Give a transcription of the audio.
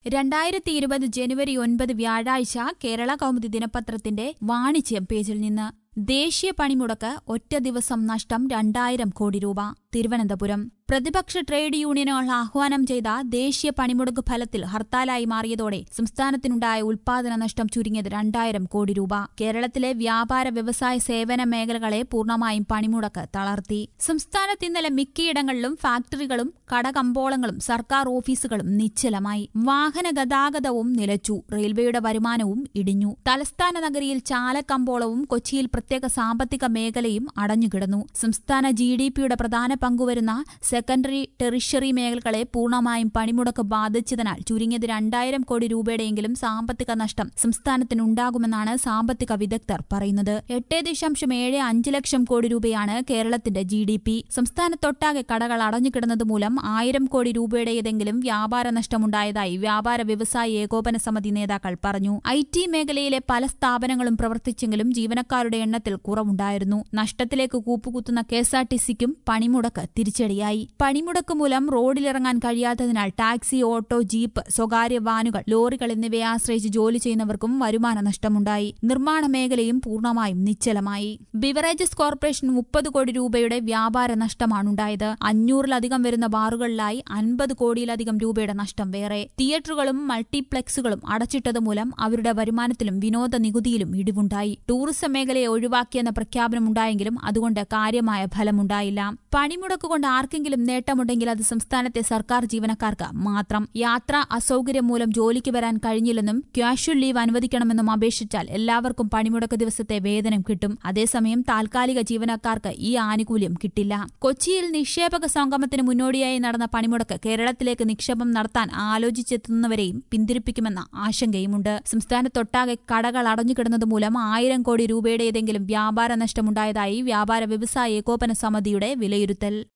രണ്ടായിരത്തി ഇരുപത് ജനുവരി ഒൻപത് വ്യാഴാഴ്ച കേരള കൗമുദി ദിനപത്രത്തിന്റെ വാണിജ്യം പേജിൽ നിന്ന് ദേശീയ പണിമുടക്ക് ഒറ്റ ദിവസം നഷ്ടം രണ്ടായിരം കോടി രൂപ തിരുവനന്തപുരം പ്രതിപക്ഷ ട്രേഡ് യൂണിയനുകൾ ആഹ്വാനം ചെയ്ത ദേശീയ പണിമുടക്ക് ഫലത്തിൽ ഹർത്താലായി മാറിയതോടെ സംസ്ഥാനത്തിനുണ്ടായ ഉൽപാദന നഷ്ടം ചുരുങ്ങിയത് രണ്ടായിരം കോടി രൂപ കേരളത്തിലെ വ്യാപാര വ്യവസായ സേവന മേഖലകളെ പൂർണ്ണമായും പണിമുടക്ക് തളർത്തി സംസ്ഥാനത്ത് ഇന്നലെ മിക്കയിടങ്ങളിലും ഫാക്ടറികളും കടകമ്പോളങ്ങളും സർക്കാർ ഓഫീസുകളും നിശ്ചലമായി വാഹന ഗതാഗതവും നിലച്ചു റെയിൽവേയുടെ വരുമാനവും ഇടിഞ്ഞു തലസ്ഥാന നഗരിയിൽ ചാലക്കമ്പോളവും കൊച്ചിയിൽ പ്രത്യേക സാമ്പത്തിക മേഖലയും അടഞ്ഞുകിടന്നു സംസ്ഥാന ജി ഡി പിയുടെ പ്രധാന പങ്കുവരുന്ന സെക്കൻഡറി ടെറിഷറി മേഖലകളെ പൂർണ്ണമായും പണിമുടക്ക് ബാധിച്ചതിനാൽ ചുരുങ്ങിയത് രണ്ടായിരം കോടി രൂപയുടെയെങ്കിലും സാമ്പത്തിക നഷ്ടം സംസ്ഥാനത്തിനുണ്ടാകുമെന്നാണ് സാമ്പത്തിക വിദഗ്ധർ പറയുന്നത് എട്ട് ദശാംശം ഏഴ് അഞ്ച് ലക്ഷം കോടി രൂപയാണ് കേരളത്തിന്റെ ജി ഡി പി സംസ്ഥാനത്തൊട്ടാകെ കടകൾ അടഞ്ഞുകിടന്നത് മൂലം ആയിരം കോടി രൂപയുടേതെങ്കിലും വ്യാപാര നഷ്ടമുണ്ടായതായി വ്യാപാര വ്യവസായ ഏകോപന സമിതി നേതാക്കൾ പറഞ്ഞു ഐ ടി മേഖലയിലെ പല സ്ഥാപനങ്ങളും പ്രവർത്തിച്ചെങ്കിലും ജീവനക്കാരുടെ എണ്ണത്തിൽ കുറവുണ്ടായിരുന്നു നഷ്ടത്തിലേക്ക് കൂപ്പുകുത്തുന്ന കെ എസ് ആർ ടി സിക്കും പണിമുടക്ക് തിരിച്ചടിയായി പണിമുടക്ക് മൂലം റോഡിലിറങ്ങാൻ കഴിയാത്തതിനാൽ ടാക്സി ഓട്ടോ ജീപ്പ് സ്വകാര്യ വാനുകൾ ലോറികൾ എന്നിവയെ ആശ്രയിച്ച് ജോലി ചെയ്യുന്നവർക്കും വരുമാന നഷ്ടമുണ്ടായി നിർമ്മാണ മേഖലയും പൂർണ്ണമായും നിശ്ചലമായി ബിവറേജസ് കോർപ്പറേഷൻ മുപ്പത് കോടി രൂപയുടെ വ്യാപാര നഷ്ടമാണുണ്ടായത് അഞ്ഞൂറിലധികം വരുന്ന ബാറുകളിലായി അൻപത് കോടിയിലധികം രൂപയുടെ നഷ്ടം വേറെ തിയേറ്ററുകളും മൾട്ടിപ്ലക്സുകളും അടച്ചിട്ടത് മൂലം അവരുടെ വരുമാനത്തിലും വിനോദ നികുതിയിലും ഇടിവുണ്ടായി ടൂറിസം മേഖലയെ ഒഴിവാക്കിയെന്ന പ്രഖ്യാപനമുണ്ടായെങ്കിലും അതുകൊണ്ട് കാര്യമായ ഫലമുണ്ടായില്ല പണിമുടക്ക് കൊണ്ട് ആർക്കെങ്കിലും നേട്ടമുണ്ടെങ്കിൽ അത് സംസ്ഥാനത്തെ സർക്കാർ ജീവനക്കാർക്ക് മാത്രം യാത്രാ അസൌകര്യം മൂലം ജോലിക്ക് വരാൻ കഴിഞ്ഞില്ലെന്നും ക്യാഷ്വൽ ലീവ് അനുവദിക്കണമെന്നും അപേക്ഷിച്ചാൽ എല്ലാവർക്കും പണിമുടക്ക് ദിവസത്തെ വേതനം കിട്ടും അതേസമയം താൽക്കാലിക ജീവനക്കാർക്ക് ഈ ആനുകൂല്യം കിട്ടില്ല കൊച്ചിയിൽ നിക്ഷേപക സംഗമത്തിന് മുന്നോടിയായി നടന്ന പണിമുടക്ക് കേരളത്തിലേക്ക് നിക്ഷേപം നടത്താൻ ആലോചിച്ചെത്തുന്നവരെയും പിന്തിരിപ്പിക്കുമെന്ന ആശങ്കയുമുണ്ട് സംസ്ഥാനത്തൊട്ടാകെ കടകൾ അടഞ്ഞുകിടന്നത് മൂലം ആയിരം കോടി രൂപയുടെ ഏതെങ്കിലും വ്യാപാര നഷ്ടമുണ്ടായതായി വ്യാപാര വ്യവസായ ഏകോപന സമിതിയുടെ വിലയിരുത്തൽ